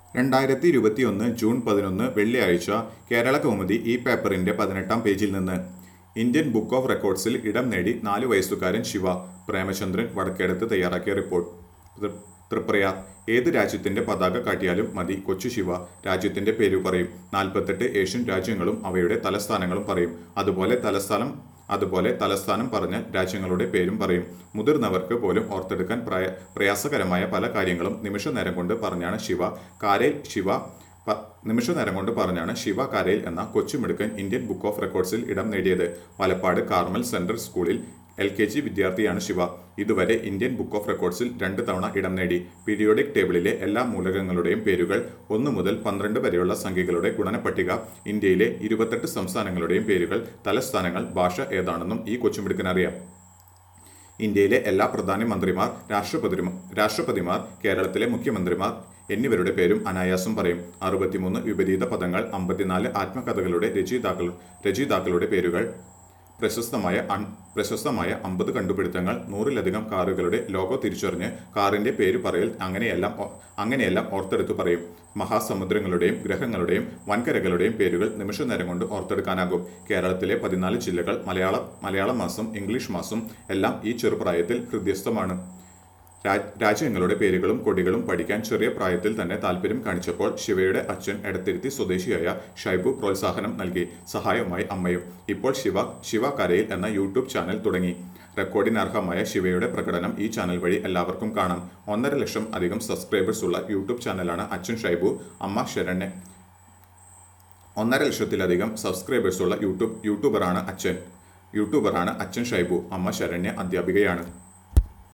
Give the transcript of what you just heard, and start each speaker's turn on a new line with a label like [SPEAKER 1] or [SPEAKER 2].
[SPEAKER 1] രണ്ടായിരത്തി ഇരുപത്തിയൊന്ന് ജൂൺ പതിനൊന്ന് വെള്ളിയാഴ്ച കേരള കൗമുദി ഈ പേപ്പറിന്റെ പതിനെട്ടാം പേജിൽ നിന്ന് ഇന്ത്യൻ ബുക്ക് ഓഫ് റെക്കോർഡ്സിൽ ഇടം നേടി നാല് വയസ്സുകാരൻ ശിവ പ്രേമചന്ദ്രൻ വടക്കേടത്ത് തയ്യാറാക്കിയ റിപ്പോർട്ട് തൃ- തൃപ്രയാർ ഏത് രാജ്യത്തിന്റെ പതാക കാട്ടിയാലും മതി കൊച്ചു ശിവ രാജ്യത്തിന്റെ പേര് പറയും നാൽപ്പത്തെട്ട് ഏഷ്യൻ രാജ്യങ്ങളും അവയുടെ തലസ്ഥാനങ്ങളും പറയും അതുപോലെ തലസ്ഥാനം അതുപോലെ തലസ്ഥാനം പറഞ്ഞാൽ രാജ്യങ്ങളുടെ പേരും പറയും മുതിർന്നവർക്ക് പോലും ഓർത്തെടുക്കാൻ പ്രയ പ്രയാസകരമായ പല കാര്യങ്ങളും നിമിഷ നേരം കൊണ്ട് പറഞ്ഞാണ് ശിവ കാരേൽ ശിവ പ- നിമിഷ നേരം കൊണ്ട് പറഞ്ഞാണ് ശിവ കാരേൽ എന്ന കൊച്ചുമിടുക്കൻ ഇന്ത്യൻ ബുക്ക് ഓഫ് റെക്കോർഡ്സിൽ ഇടം നേടിയത് പാലപ്പാട് കാർമൽ സെൻട്രൽ സ്കൂളിൽ എൽ കെ ജി വിദ്യാർത്ഥിയാണ് ശിവ ഇതുവരെ ഇന്ത്യൻ ബുക്ക് ഓഫ് റെക്കോർഡ്സിൽ രണ്ട് തവണ ഇടം നേടി പീരിയോഡിക് ടേബിളിലെ എല്ലാ മൂലകങ്ങളുടെയും പേരുകൾ ഒന്ന് മുതൽ പന്ത്രണ്ട് വരെയുള്ള സംഖ്യകളുടെ ഗുണനപ്പട്ടിക ഇന്ത്യയിലെ ഇരുപത്തെട്ട് സംസ്ഥാനങ്ങളുടെയും പേരുകൾ തലസ്ഥാനങ്ങൾ ഭാഷ ഏതാണെന്നും ഈ കൊച്ചുമിടുക്കനറിയാം ഇന്ത്യയിലെ എല്ലാ പ്രധാനമന്ത്രിമാർ രാഷ്ട്രപതിമാർ രാഷ്ട്രപതിമാർ കേരളത്തിലെ മുഖ്യമന്ത്രിമാർ എന്നിവരുടെ പേരും അനായാസം പറയും അറുപത്തിമൂന്ന് വിപരീത പദങ്ങൾ അമ്പത്തിനാല് ആത്മകഥകളുടെ രചയിതാക്കൾ രചയിതാക്കളുടെ പേരുകൾ പ്രശസ്തമായ അൺ പ്രശസ്തമായ അമ്പത് കണ്ടുപിടുത്തങ്ങൾ നൂറിലധികം കാറുകളുടെ ലോഗോ തിരിച്ചറിഞ്ഞ് കാറിന്റെ പേര് പറയൽ അങ്ങനെയെല്ലാം ഓ- അങ്ങനെയെല്ലാം ഓർത്തെടുത്ത് പറയും മഹാസമുദ്രങ്ങളുടെയും ഗ്രഹങ്ങളുടെയും വൻകരകളുടെയും പേരുകൾ നിമിഷ നേരം കൊണ്ട് ഓർത്തെടുക്കാനാകും കേരളത്തിലെ പതിനാല് ജില്ലകൾ മലയാള മലയാള മാസം ഇംഗ്ലീഷ് മാസം എല്ലാം ഈ ചെറുപ്രായത്തിൽ ഹൃദ്യസ്ഥമാണ് രാ- രാജ്യങ്ങളുടെ പേരുകളും കൊടികളും പഠിക്കാൻ ചെറിയ പ്രായത്തിൽ തന്നെ താല്പര്യം കാണിച്ചപ്പോൾ ശിവയുടെ അച്ഛൻ എടത്തിരുത്തി സ്വദേശിയായ ഷൈബു പ്രോത്സാഹനം നൽകി സഹായമായി അമ്മയും ഇപ്പോൾ ശിവ ശിവ കരയിൽ എന്ന യൂട്യൂബ് ചാനൽ തുടങ്ങി റെക്കോർഡിനർഹമായ ശിവയുടെ പ്രകടനം ഈ ചാനൽ വഴി എല്ലാവർക്കും കാണാം ഒന്നര ലക്ഷം അധികം സബ്സ്ക്രൈബേഴ്സ് ഉള്ള യൂട്യൂബ് ചാനലാണ് അച്ഛൻ ഷൈബു അമ്മ ശരണ്യ ഒന്നര ലക്ഷത്തിലധികം സബ്സ്ക്രൈബേഴ്സ് ഉള്ള യൂട്യൂബ് യൂട്യൂബറാണ് അച്ഛൻ യൂട്യൂബറാണ് അച്ഛൻ ഷൈബു അമ്മ ശരണ്യ അധ്യാപികയാണ്